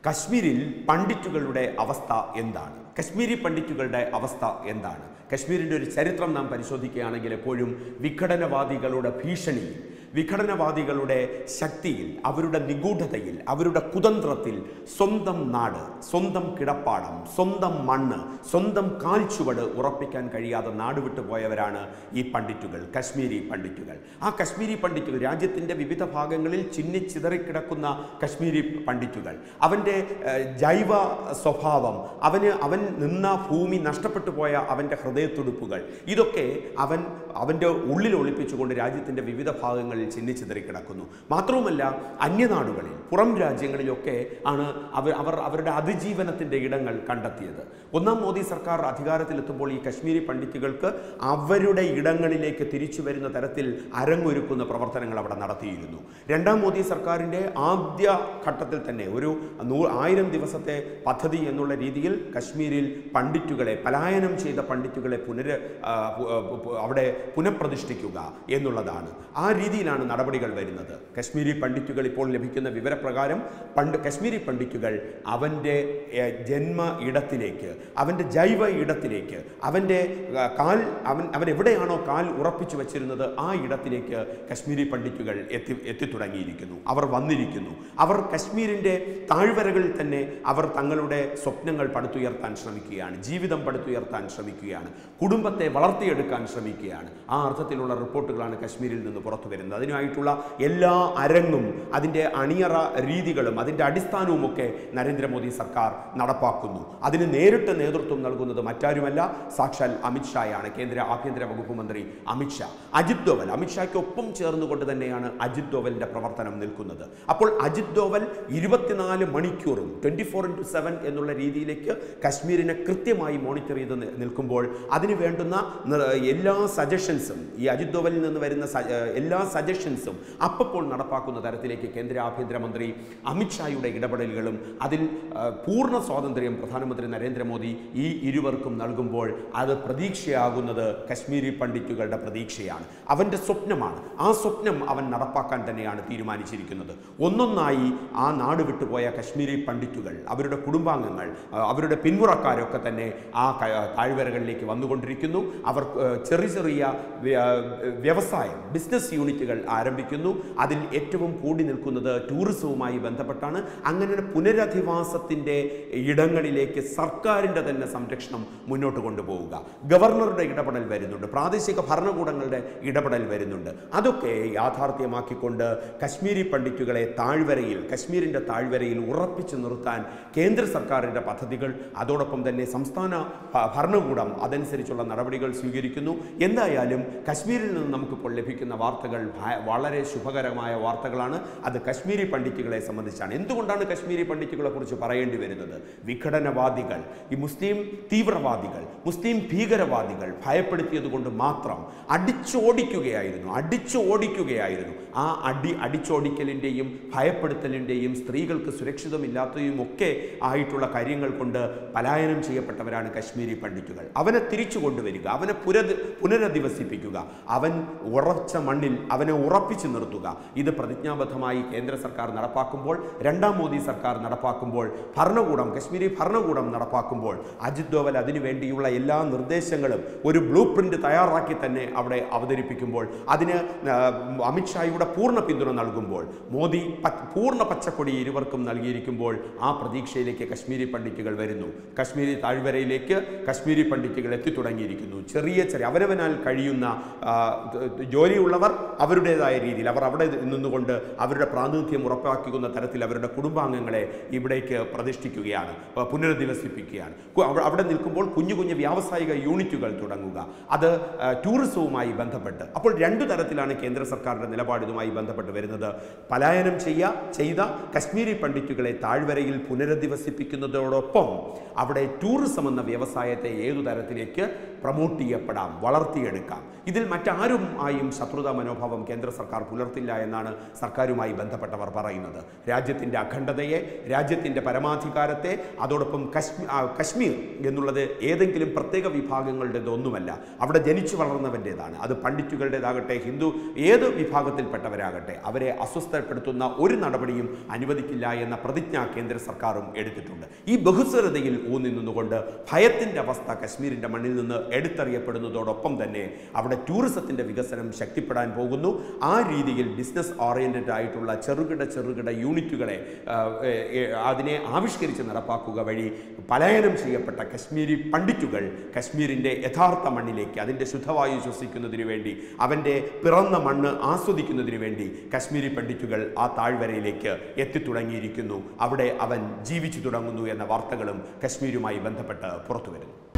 കശ്മീരിൽ പണ്ഡിറ്റുകളുടെ അവസ്ഥ എന്താണ് കശ്മീരി പണ്ഡിറ്റുകളുടെ അവസ്ഥ എന്താണ് കശ്മീരിൻ്റെ ഒരു ചരിത്രം നാം പരിശോധിക്കുകയാണെങ്കിൽ എപ്പോഴും വിഘടനവാദികളുടെ ഭീഷണിയിൽ വിഘടനവാദികളുടെ ശക്തിയിൽ അവരുടെ നിഗൂഢതയിൽ അവരുടെ കുതന്ത്രത്തിൽ സ്വന്തം നാട് സ്വന്തം കിടപ്പാടം സ്വന്തം മണ്ണ് സ്വന്തം കാൽച്ചുവട് ഉറപ്പിക്കാൻ കഴിയാതെ നാട് വിട്ടു പോയവരാണ് ഈ പണ്ഡിറ്റുകൾ കശ്മീരി പണ്ഡിറ്റുകൾ ആ കശ്മീരി പണ്ഡിറ്റുകൾ രാജ്യത്തിൻ്റെ വിവിധ ഭാഗങ്ങളിൽ ചിന്നിച്ചിതറിക്കിടക്കുന്ന കശ്മീരി പണ്ഡിറ്റുകൾ അവൻ്റെ ഏഹ്, ജൈവ സ്വഭാവം അവന് അവൻ നിന്ന ഭൂമി നഷ്ടപ്പെട്ടു പോയ അവൻ്റെ ഹൃദയത്തുടുപ്പുകൾ ഇതൊക്കെ അവൻ അവൻ്റെ ഉള്ളിൽ ഒളിപ്പിച്ചുകൊണ്ട് രാജ്യത്തിൻ്റെ വിവിധ ഭാഗങ്ങളിൽ ചിന്നിച്ചിതറി കിടക്കുന്നു മാത്രവുമല്ല അന്യനാടുകളിൽ പുറം രാജ്യങ്ങളിലൊക്കെ ആണ് അവർ അവർ അവരുടെ അതിജീവനത്തിൻ്റെ ഇടങ്ങൾ കണ്ടെത്തിയത് ഒന്നാം മോദി സർക്കാർ അധികാരത്തിലെത്തുമ്പോൾ ഈ കശ്മീരി പണ്ഡിറ്റുകൾക്ക് അവരുടെ ഇടങ്ങളിലേക്ക് തിരിച്ചു വരുന്ന തരത്തിൽ അരങ്ങൊരുക്കുന്ന പ്രവർത്തനങ്ങൾ അവിടെ നടത്തിയിരുന്നു രണ്ടാം മോദി സർക്കാരിൻ്റെ ആദ്യ ഘട്ടത്തിൽ തന്നെ ഒരു നൂ ആയിരം ദിവസത്തെ പദ്ധതി എന്നുള്ള രീതിയിൽ കശ്മീരിൽ പണ്ഡിറ്റുകളെ പലായനം ചെയ്ത പണ്ഡിറ്റുകളെ പുനര് ആ, പു- ആ, പു- അവിടെ പുനഃപ്രതിഷ്ഠിക്കുക എന്നുള്ളതാണ് ആ രീതിയിലാണ് നടപടികൾ വരുന്നത് കശ്മീരി പണ്ഡിറ്റുകൾ ഇപ്പോൾ ലഭിക്കുന്ന വിവരപ്രകാരം പണ്ട് കശ്മീരി പണ്ഡിറ്റുകൾ അവൻ്റെ ഏ, ജന്മ ഇടത്തിലേക്ക് അവൻ്റെ ജൈവ ഇടത്തിലേക്ക് അവൻ്റെ ആ, കാൽ അവൻ അവൻ എവിടെയാണോ കാൽ ഉറപ്പിച്ചു വച്ചിരുന്നത് ആ ഇടത്തിലേക്ക് കശ്മീരി പണ്ഡിറ്റുകൾ എത്തി എത്തിത്തുടങ്ങിയിരിക്കുന്നു അവർ വന്നിരിക്കുന്നു അവർ കശ്മീരിൻ്റെ താഴ്വരകളിൽ തന്നെ അവർ തങ്ങളുടെ സ്വപ്നങ്ങൾ പടുത്തുയർത്താൻ ശ്രമിക്കുകയാണ് ജീവിതം പടുത്തുയർത്താൻ ശ്രമിക്കുകയാണ് കുടുംബത്തെ വളർത്തിയെടുക്കാൻ ശ്രമിക്കുകയാണ് ആ അർത്ഥത്തിലുള്ള റിപ്പോർട്ടുകളാണ് കശ്മീരിൽ നിന്ന് പുറത്തു വരുന്നത് അതിനായിട്ടുള്ള എല്ലാ അരങ്ങും അതിൻ്റെ അണിയറ രീതികളും അതിൻ്റെ അടിസ്ഥാനവും ഒക്കെ നരേന്ദ്രമോദി സർക്കാർ നടപ്പാക്കുന്നു അതിന് നേരിട്ട് നേതൃത്വം നൽകുന്നത് മറ്റാരുമല്ല സാക്ഷാൽ അമിത്ഷായാണ് കേന്ദ്ര ആഭ്യന്തര വകുപ്പ് മന്ത്രി അമിത്ഷാ അജിത് ഡോവൽ അമിത്ഷായ്ക്ക് ഒപ്പം ചേർന്നുകൊണ്ട് തന്നെയാണ് അജിത് ഡോവലിന്റെ പ്രവർത്തനം നിൽക്കുന്നത് അപ്പോൾ അജിത് ഡോവൽ ഇരുപത്തിനാല് മണിക്കൂറും ട്വന്റി ഫോർ ഇൻറ്റു സെവൻ എന്നുള്ള രീതിയിലേക്ക് കശ്മീരിനെ കൃത്യമായി മോണിറ്റർ ചെയ്ത് നി- നിൽക്കുമ്പോൾ അതിന് വേണ്ടുന്ന നിർ- എല്ലാ സജഷൻസും ഈ അജിത് ഡോവലിൽ നിന്ന് വരുന്ന സ- ഏഹ് എല്ലാ സജഷൻസും അപ്പോൾ നടപ്പാക്കുന്ന തരത്തിലേക്ക് കേന്ദ്ര ആഭ്യന്തരമന്ത്രി അമിത്ഷായുടെ ഇടപെടലുകളും അതിൽ ആ, പൂർണ്ണ സ്വാതന്ത്ര്യം പ്രധാനമന്ത്രി നരേന്ദ്രമോദി ഈ ഇരുവർക്കും നൽകുമ്പോൾ അത് പ്രതീക്ഷയാകുന്നത് കശ്മീരി പണ്ഡിറ്റുകളുടെ പ്രതീക്ഷയാണ് അവൻ്റെ സ്വപ്നമാണ് ആ സ്വപ്നം അവൻ നടപ്പാക്കാൻ തന്നെയാണ് തീരുമാനിച്ചിരിക്കുന്നത് ഒന്നൊന്നായി ആ നാട് വിട്ടുപോയ കശ്മീരി പണ്ഡിറ്റുകൾ അവരുടെ കുടുംബാംഗങ്ങൾ ആ, അവരുടെ പിന്മുറക്കാരൊക്കെ തന്നെ ആ ക- താഴ്വരകളിലേക്ക് വന്നുകൊണ്ടിരിക്കുന്നു അവർ ആ, ചെറിയ ചെറിയ വ്യ- വ്യവസായം ബിസിനസ് യൂണിറ്റുകൾ ആരംഭിക്കുന്നു അതിൽ ഏറ്റവും കൂടി നിൽക്കുന്നത് ടൂറിസവുമായി ബന്ധപ്പെട്ടാണ് അങ്ങനെ പുനരധിവാസത്തിൻ്റെ ഇടങ്ങളിലേക്ക് സർക്കാരിൻ്റെ തന്നെ സംരക്ഷണം മുന്നോട്ട് കൊണ്ടുപോവുക ഗവർണറുടെ ഇടപെടൽ വരുന്നുണ്ട് പ്രാദേശിക ഭരണകൂടങ്ങളുടെ ഇടപെടൽ വരുന്നുണ്ട് അതൊക്കെ യാഥാർത്ഥ്യമാക്കിക്കൊണ്ട് കശ്മീരി പണ്ഡിറ്റുകളെ താഴ്വരയിൽ കശ്മീരിൻ്റെ താഴ്വരയിൽ ഉറപ്പിച്ചു നിർത്താൻ കേന്ദ്ര സർക്കാരിൻ്റെ പദ്ധതികൾ അതോടൊപ്പം തന്നെ സംസ്ഥാന ഭ- ഭരണകൂടം അതനുസരിച്ചുള്ള നടപടികൾ സ്വീകരിക്കുന്നു എന്തായാലും കശ്മീരിൽ നിന്ന് നമുക്കിപ്പോൾ ലഭിക്കുന്ന വാർത്തകൾ ഭ- വളരെ ശുഭകരമായ വാർത്തകളാണ് അത് കശ്മീരി പണ്ഡിറ്റുകളെ സംബന്ധിച്ചാണ് എന്തുകൊണ്ടാണ് കശ്മീരി പണ്ഡിറ്റുകളെ കുറിച്ച് പറയേണ്ടി വരുന്നത് വിഘടനവാദികൾ ഈ മുസ്ലിം തീവ്രവാദികൾ മുസ്ലിം ഭീകരവാദികൾ ഭയപ്പെടുത്തിയത് കൊണ്ട് മാത്രം അടിച്ചോടിക്കുകയായിരുന്നു അടിച്ചു ഓടിക്കുകയായിരുന്നു ആ അടി അടിച്ചോടിക്കലിൻ്റെയും ഭയപ്പെടുത്തലിൻ്റെയും സ്ത്രീകൾക്ക് സുരക്ഷിതമില്ലാത്തതും ഒക്കെ ആയിട്ടുള്ള കാര്യങ്ങൾ കൊണ്ട് പലായനം ചെയ്യപ്പെട്ടവരാണ് കശ്മീരി പണ്ഡിറ്റുകൾ അവനെ തിരിച്ചു കൊണ്ടുവരിക അവനെ പുരത് പുനരധിവസിപ്പിക്കുക അവൻ ഉറച്ച മണ്ണിൽ അവനെ ഉറപ്പിച്ചു നിർത്തുക ഇത് പ്രതിജ്ഞാബദ്ധമായി കേന്ദ്ര സർക്കാർ നടപ്പാക്കുമ്പോൾ രണ്ടാം മോദി സർക്കാർ നടപ്പാക്കുമ്പോൾ ഭരണകൂടം കശ്മീരി ഭരണകൂടം നടപ്പാക്കുമ്പോൾ അജിത് ഡോവൽ അതിനു വേണ്ടിയുള്ള എല്ലാ നിർദ്ദേശങ്ങളും ഒരു ബ്ലൂ പ്രിന്റ് തയ്യാറാക്കി തന്നെ അവിടെ അവതരിപ്പിക്കുമ്പോൾ അതിന് ആ, അമിത്ഷായുടെ പൂർണ്ണ പിന്തുണ നൽകുമ്പോൾ മോദി പ- പൂർണ്ണ പച്ചക്കൊടി ഇരുവർക്കും നൽകിയിരിക്കുമ്പോൾ ആ പ്രതീക്ഷയിലേക്ക് കശ്മീരി പണ്ഡിറ്റുകൾ വരുന്നു കശ്മീരി താഴ്വരയിലേക്ക് കശ്മീരി പണ്ഡിറ്റുകൾ എത്തിത്തുടങ്ങിയിരിക്കുന്നു ചെറിയ ചെറിയ അവനവനാൽ കഴിയുന്ന ആ, ത- ത- ജോലിയുള്ളവർ അവരുടേതായ രീതിയിൽ അവർ അവിടെ നിന്നുകൊണ്ട് അവരുടെ പ്രാതിനിധ്യം ഉറപ്പാക്കുന്ന തരത്തിൽ അവരുടെ കുടുംബാംഗങ്ങളെ ഇവിടേക്ക് പ്രതിഷ്ഠിക്കുകയാണ് ആ, പുനരധിവസിപ്പിക്കുകയാണ് കു- അവ- അവിടെ നിൽക്കുമ്പോൾ കുഞ്ഞു കുഞ്ഞു വ്യാവസായിക യൂണിറ്റുകൾ തുടങ്ങുക അത് ആ, ടൂറിസവുമായി ബന്ധപ്പെട്ട് അപ്പോൾ രണ്ടു തരത്തിലാണ് കേന്ദ്ര സർക്കാരിൻ്റെ നിലപാട് ഇതുമായി ബന്ധപ്പെട്ട് വരുന്നത് പലായനം ചെയ്യ ചെയ്ത കശ്മീരി പണ്ഡിറ്റുകളെ താഴ്വരയിൽ പുനരധിവസിപ്പിക്കുന്നതോടൊപ്പം അവിടെ ടൂറിസം എന്ന വ്യവസായത്തെ ഏതു തരത്തിലേക്ക് പ്രൊമോട്ട് ചെയ്യപ്പെടാം വളർത്തിയെടുക്കാം ഇതിൽ മറ്റാരും ആയും ശത്രുതാ മനോഭാവം കേന്ദ്ര സർക്കാർ പുലർത്തില്ല എന്നാണ് സർക്കാരുമായി ബന്ധപ്പെട്ടവർ പറയുന്നത് രാജ്യത്തിൻ്റെ അഖണ്ഡതയെ രാജ്യത്തിൻ്റെ പരമാധികാരത്തെ അതോടൊപ്പം കശ്മീർ കശ്മീർ എന്നുള്ളത് ഏതെങ്കിലും പ്രത്യേക വിഭാഗങ്ങളുടേതൊന്നുമല്ല അവിടെ ജനിച്ചു വളർന്നവൻ്റേതാണ് അത് പണ്ഡിറ്റുകളുടേതാകട്ടെ ഹിന്ദു ഏത് വിഭാഗത്തിൽപ്പെട്ടവരാകട്ടെ അവരെ അസ്വസ്ഥപ്പെടുത്തുന്ന ഒരു നടപടിയും അനുവദിക്കില്ല എന്ന പ്രതിജ്ഞ കേന്ദ്ര സർക്കാരും എടുത്തിട്ടുണ്ട് ഈ ബഹുസ്വരതയിൽ ഊന്നി നിന്നുകൊണ്ട് ഭയത്തിൻ്റെ അവസ്ഥ കശ്മീരിൻ്റെ മണ്ണിൽ നിന്ന് എടുത്തറിയപ്പെടുന്നതോടൊപ്പം തന്നെ അവിടെ ടൂറിസത്തിൻ്റെ വികസനം ശക്തിപ്പെടാൻ പോകുന്നു ആ രീതിയിൽ ബിസിനസ് ഓറിയൻറ്റഡ് ആയിട്ടുള്ള ചെറുകിട ചെറുകിട യൂണിറ്റുകളെ ആ, ഏ, ഏ, അതിനെ ആവിഷ്കരിച്ച് നടപ്പാക്കുക വഴി പലായനം ചെയ്യപ്പെട്ട കശ്മീരി പണ്ഡിറ്റുകൾ കശ്മീരിൻ്റെ യഥാർത്ഥ മണ്ണിലേക്ക് അതിൻ്റെ ശുദ്ധവായു ശ്വസിക്കുന്നതിന് വേണ്ടി അവൻ്റെ പിറന്ന മണ്ണ് ആസ്വദിക്കുന്നതിന് വേണ്ടി കശ്മീരി പണ്ഡിറ്റുകൾ ആ താഴ്വരയിലേക്ക് എത്തിത്തുടങ്ങിയിരിക്കുന്നു അവിടെ അവൻ ജീവിച്ചു തുടങ്ങുന്നു എന്ന വാർത്തകളും കശ്മീരുമായി ബന്ധപ്പെട്ട് പുറത്തു വരുന്നു